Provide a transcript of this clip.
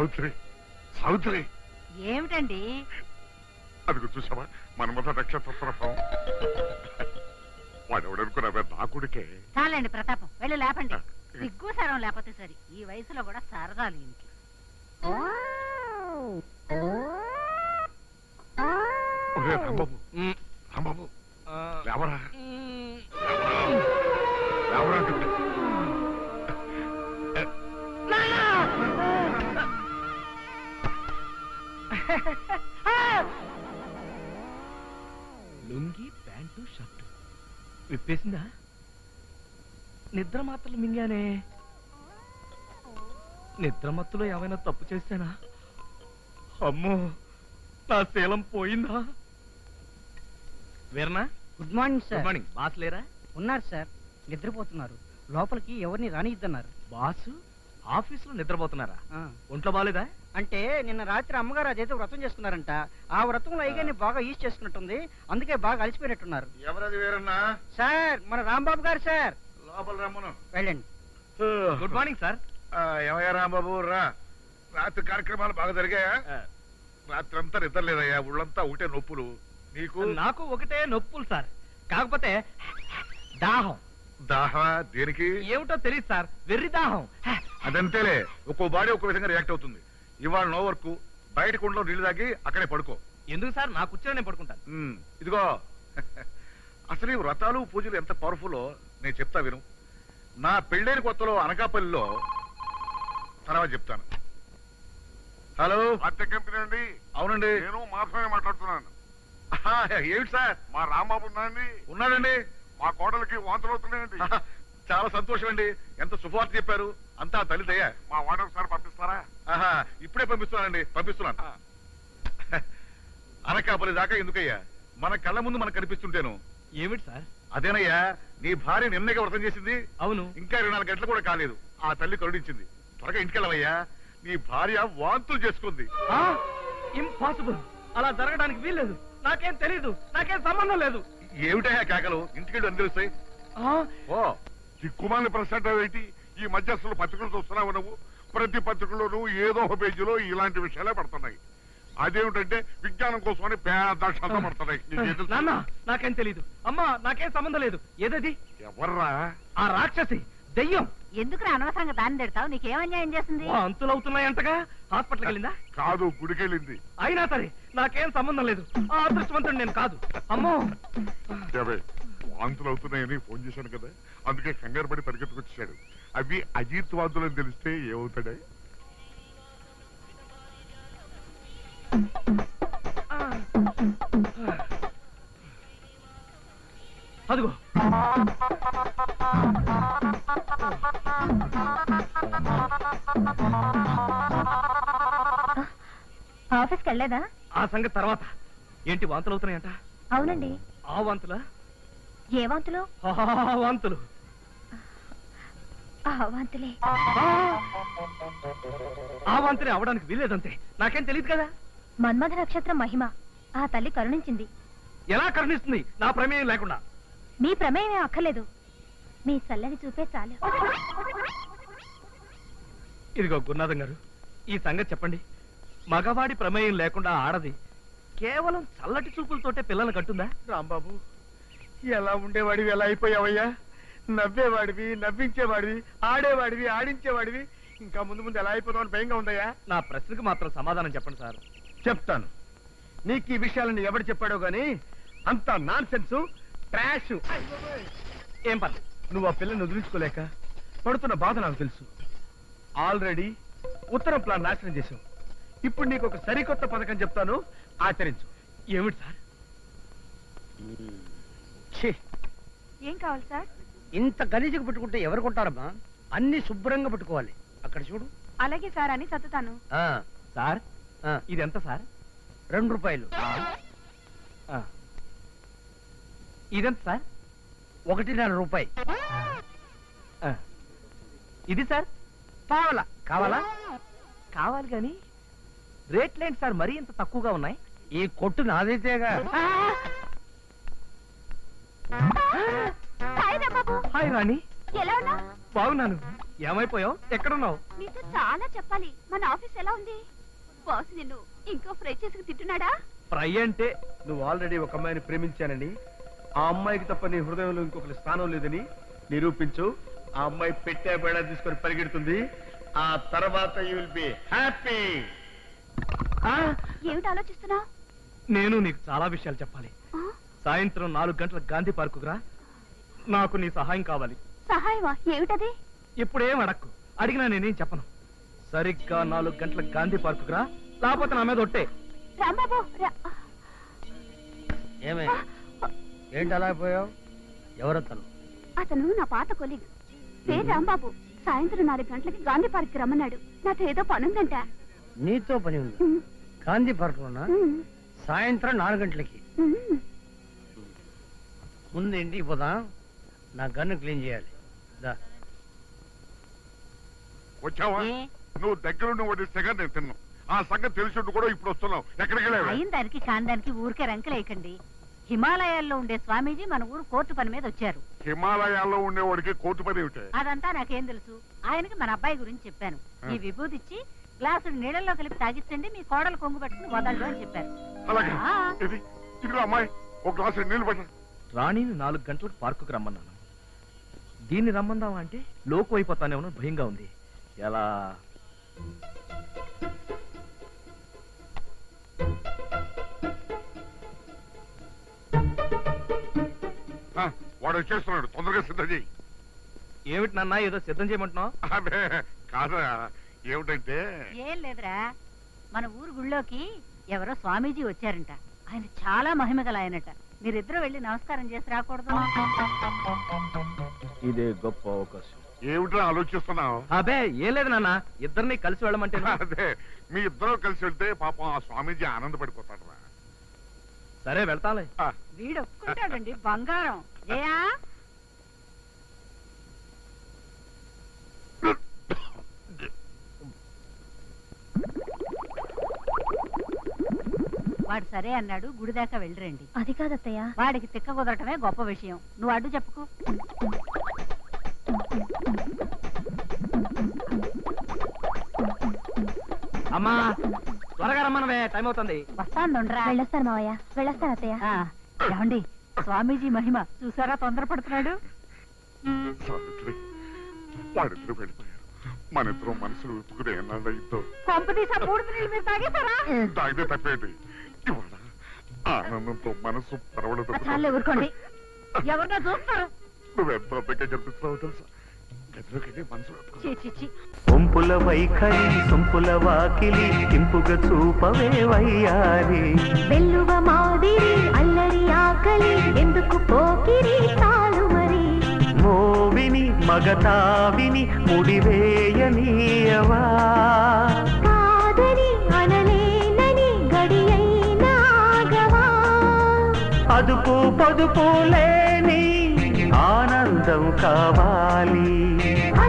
సావిత్రి సావిత్రి ఏమిటండి అదిగో చూసావా మన్మథ నక్షత్ర ప్రభావం వాడెవడనుకున్నావే నా కొడుకే చాలండి ప్రతాపం వెళ్ళి లేపండి సిగ్గు సరం లేకపోతే సరి ఈ వయసులో కూడా సరదాలు ఇంటి ఒరే రాంబాబు రాంబాబు లేవరా లేవరా అంటే. లుంగి ప్యాంటు షర్టు విప్పేసిందా నిద్ర మాత్రలు మింగానే నిద్ర మత్తులో ఏమైనా తప్పు చేశానా అమ్మో నా శీలం పోయిందా వీరనా good morning good sir morning boss లేరా ఉన్నారు సార్ నిద్రపోతున్నారు లోపలికి ఎవరిని రానిద్దన్నారు బాస్ ఆఫీసులో నిద్రపోతున్నారా ఆ, ఒంట్లో బాలేదా అంటే నిన్న రాత్రి అమ్మగారు అదైతే వ్రతం చేసుకున్నారంట ఆ వ్రతంలో అయ్యగారిని బాగా యూజ్ చేసుకున్నట్టుంది అందుకే బాగా అలసిపోయినట్టున్నారు ఎవరది వేరన్నా సార్ మన రాంబాబు గారు సార్ లోపల రమ్మను వెళ్ళండి గుడ్ మార్నింగ్ సార్ ఏమయ్యా రాంబాబు రా రాత్రి కార్యక్రమాలు బాగా జరిగాయా రాత్రి అంతా నిద్ర లేదయ్యా ఒళ్ళంతా ఒకటే నొప్పులు నీకు నాకు ఒకటే నొప్పులు సార్ కాకపోతే దాహం దాహా దేనికి ఏమిటో తెలియదు సార్ వెర్రి దాహం అదంతేలే ఒక్కో బాడీ ఒక్కో విధంగా రియాక్ట్ అవుతుంది ఇవాళ నో వర్క్ బయట కుండలో నీళ్లు తాగి అక్కడే పడుకో ఎందుకు సార్ నా కూర్చొని నేను పడుకుంటాను ఉమ్, ఇదిగో అసలు ఈ వ్రతాలు పూజలు ఎంత పవర్ఫుల్ నేను చెప్తా విను నా పెళ్ళైన కొత్తలో అనకాపల్లిలో తర్వాత చెప్తాను హలో అద్దె కంపెనీ అండి అవునండి నేను మాత్రమే మాట్లాడుతున్నాను ఆహా, ఏమిటి సార్ మా రాంబాబు ఉన్నాండి ఉన్నాడండి మా కోడలికి వాంతులు అవుతున్నాయండి ఆహా, చాలా సంతోషం అండి ఎంత శుభవార్త చెప్పారు అంతా తల్లి దయ మా వాడ ఒకసారి పంపిస్తారా ఆహా ఇప్పుడే పంపిస్తున్నానండి పంపిస్తున్నాను ఆ. అనకాపల్లి దాకా ఎందుకయ్యా మన కళ్ళ ముందు మనకు కనిపిస్తుంటేను ఏమిటి సార్ అదేనయ్యా నీ భార్య నిన్నగా వ్రతం చేసింది అవును ఇంకా ఇరవై నాలుగు గంటలు కూడా కాలేదు ఆ తల్లి కరుణించింది త్వరగా ఇంటికెళ్ళవయ్యా నీ భార్య వాంతులు చేసుకుంది ఇంపాసిబుల్ అలా జరగడానికి వీల్లేదు నాకేం తెలీదు నాకేం సంబంధం లేదు ఏమిటయ్యా కేకలు ఇంటికెళ్ళి అని తెలుస్తాయి ఆ, ఓ దిక్కుమాలిన ప్రశ్న ఏంటి ఈ మధ్య అసలు పత్రికలు చూస్తున్నావు నువ్వు ప్రతి పత్రికలోనూ ఏదో ఒక పేజీలో ఇలాంటి విషయాలే పడుతున్నాయి అదేమిటంటే విజ్ఞానం కోసమని పేద అక్షరాలతో పడుతున్నాయి నీకేం తెలుసు? నాన్న నాకేం తెలీదు అమ్మా నాకేం సంబంధం లేదు ఏదది ఎవర్రా ఆ రాక్షసి దెయ్యం ఎందుకు అనవసరంగా దాన్ని తిడతావు నీకేం అన్యాయం చేసింది అంతులు అవుతున్నాయంటగా హాస్పిటల్కి వెళ్ళిందా కాదు గుడికెళ్ళింది అయినా సరే నాకేం సంబంధం లేదు ఆ అదృష్టవంతుడు నేను కాదు అమ్మో ఏవే, వాంతులు అవుతున్నాయని ఫోన్ చేశాను కదా అందుకే కంగారు పడి పరిగెత్తుకొచ్చాడు అవి అజీత్ వాంతులు అని తెలిస్తే ఏమవుతాడే అదిగో ఆఫీస్కి వెళ్ళలేదా ఆ సంగతి తర్వాత ఏంటి వాంతులు అవుతున్నాయంట అవునండి ఆ వాంతులా ఏ వాంతులు ఆ వాంతులు ఆ వాంతులే ఆ వాంతులే అవడానికి వీల్లేదంతే నాకేం తెలియదు కదా మన్మథ నక్షత్రం మహిమ ఆ తల్లి కరుణించింది ఎలా కరుణిస్తుంది నా ప్రమేయం లేకుండా మీ ప్రమేయమే అక్కర్లేదు మీ చల్లని చూపే చాలు ఇదిగో గురునాథం గారు ఈ సంగతి చెప్పండి మగవాడి ప్రమేయం లేకుండా ఆడది కేవలం చల్లటి చూపులతోటే పిల్లలు కట్టుందా రాంబాబు ఎలా ఉండేవాడివి ఎలా అయిపోయావయ్యా నవ్వేవాడివి నవ్వించేవాడివి ఆడేవాడివి ఆడించేవాడివి ఇంకా ముందు ముందు ఎలా అయిపోతామని భయంగా ఉందయ్యా నా ప్రశ్నకు మాత్రం సమాధానం చెప్పండి సార్ చెప్తాను నీకు ఈ విషయాలను ఎవడు చెప్పాడో గాని అంత నాన్ సెన్స్ ట్రాష్ ఏం పర్లేదు నువ్వు ఆ పిల్లని వదిలించుకోలేక పడుతున్న బాధ నాకు తెలుసు ఆల్రెడీ ఉత్తరం ప్లాన్ నాశనం చేశావు ఇప్పుడు నీకు ఒక సరికొత్త పథకం చెప్తాను ఆచరించు ఏమిటి సార్ ఏం కావాలి సార్ ఇంత గలీజుగా పెట్టుకుంటే ఎవరు కొంటారమ్మా అన్ని శుభ్రంగా పెట్టుకోవాలి అక్కడ చూడు అలాగే సార్ అని సత్తుతాను సార్ ఇది ఎంత సార్ రెండు రూపాయలు ఆ. ఇదెంత సార్ ఒకటిన్నర రూపాయి ఆ. ఇది సార్ పావలా కావాలా కావాలి కానీ రేట్లేంటి సార్ మరీ ఇంత తక్కువగా ఉన్నాయి ఈ కొట్టు నాదైతేగా హాయ్ రాంబాబు హాయ్ రాణి ఎలా ఉన్నా బాగున్నాను ఏమైపోయావు ఎక్కడున్నావు నీతో చాలా చెప్పాలి మన ఆఫీస్ ఎలా ఉంది బాస్ నిన్ను ఇంకో ఫ్రై చేసుకు తింటున్నాడా ఫ్రై అంటే నువ్వు ఆల్రెడీ ఒక అమ్మాయిని ప్రేమించానని ఆ అమ్మాయికి తప్ప నీ హృదయంలో ఇంకొకరి స్థానం లేదని నిరూపించు ఆ అమ్మాయి పెట్టే బేడా తీసుకొని పరిగెడుతుంది ఆ తర్వాత యూ విల్ బి హ్యాపీ ఏమిటి ఆలోచిస్తున్నావు నేను నీకు చాలా విషయాలు చెప్పాలి సాయంత్రం నాలుగు గంటల గాంధీ పార్కుకు రా నాకు నీ సహాయం కావాలి సహాయమా ఏమిటది ఇప్పుడేం అడక్కు అడిగినా నేనేం చెప్పను సరిగ్గా నాలుగు గంటల గాంధీ పార్కుకు రా లేకపోతే నా మీద ఒట్టే రాంబాబు రా- ఏమే ఏంటి అలా పోయావు ఎవరతను అతను నా పాత కొలీగ్ పేరు రాంబాబు సాయంత్రం నాలుగు గంటలకి గాంధీ పార్క్ రమ్మన్నాడు నాతో ఏదో పనుందంట నీతో పని ఉంది ఉమ్, గాంధీ పార్కులోనా ఉమ్, సాయంత్రం నాలుగు గంటలకి ఉమ్. ముందు ఇంటికి పోదాం నా గన్ను క్లీన్ చేయాలి దా వచ్చావా ఏ నువ్వు దగ్గరుండి వడ్డిస్తేగా నేను తిన్నాను ఆ సంగతి తెలిసి కూడా ఇప్పుడు వస్తున్నావు ఎక్కడికి వెళ్ళావు అయిన దానికి కాని దానికి ఊరికే రంకలేయకండి హిమాలయాల్లో ఉండే స్వామీజీ మన ఊరు కోర్టు పని మీద వచ్చారు హిమాలయాల్లో ఉండేవాడికి కోర్టు పని ఏమిటే అదంతా నాకేం తెలుసు ఆయనకి మన అబ్బాయి గురించి చెప్పాను ఈ విభూతి ఇచ్చి గ్లాసు నీళ్ళల్లో కలిపి తాగిచ్చండి మీ కోడలు కొంగు పట్టుకుని వదలడు అని చెప్పారు అలాగే ఆ. ఇది ఇదిగో అమ్మాయి ఒక గ్లాసు నీళ్ళు పట్ట రాణిని నాలుగు గంటలకు పార్కుకు రమ్మన్నాను దీన్ని రమ్మందావా అంటే లోకు అయిపోతానేమో భయంగా ఉంది ఎలా ఆ, వాడు వచ్చేస్తున్నాడు తొందరగా సిద్ధం చేయి ఏమిటి నాన్న ఏదో సిద్ధం చేయమంటున్నావు అదే కాదా ఏమిటంటే ఏం లేదురా మన ఊరు గుళ్ళోకి ఎవరో స్వామీజీ వచ్చారంట ఆయన చాలా మహిమగల ఆయనట మీరిద్దరూ వెళ్ళి నమస్కారం చేసి రాకూడదు ఇదే గొప్ప అవకాశం ఏమిటో ఆలోచిస్తున్నావు అబే ఏం లేదు నాన్న ఇద్దరిని కలిసి వెళ్ళమంటే అదే మీ ఇద్దరు కలిసి వెళ్తే పాపం ఆ స్వామీజీ ఆనందపడిపోతాడు రా సరే వెళ్తాలే వీడు ఒప్పుకుంటాడండి బంగారం జయా వాడు సరే అన్నాడు గుడి దాకా వెళ్ళిరండి అది కాదత్తయ్య వాడికి తిక్క కుదరటమే గొప్ప విషయం నువ్వు అడ్డు చెప్పుకో అమ్మా త్వరగా రమ్మనవే టైం అవుతుంది వస్తానుండ్రా వెళ్ళొస్తాను మావయ్య వెళ్ళొస్తాను అత్తయ్య ఆ, ఏమండి స్వామీజీ మహిమ చూసారా తొందరపడుతున్నాడు సావిత్రి వాడిద్దరు వెళ్ళిపోయారు మన ఇద్దరు మనసులు విప్పుకునే ఎన్నాళ్ళు అయిందో పంపదీసా మూడు నీళ్ళు మీరు తాగేశారా తాగితే తప్పేంటి ఇవాళ ఆనందంతో మనసు పరవడతో చాలే ఊరుకోండి ఎవరినో చూస్తారు నువ్వెంతో అందంగా కనిపిస్తున్నావు తెలుసా గదిలోకి వెళ్ళి మనసు విప్పుకో. చీ చీ చీ ఒంపుల వైఖరి సొంపుల వాకిలి ఇంపుగా చూపవే వయ్యారి వెల్లువ మాదిరి అల్లరి ఆకలి ఎందుకు పోకిరి చాలు మరి మోవిని మగతావిని ముడివేయనీయవా కాదని అనలేనని గడియైనాగవా అదుపు పొదుపు లేని ఆనందం కావాలి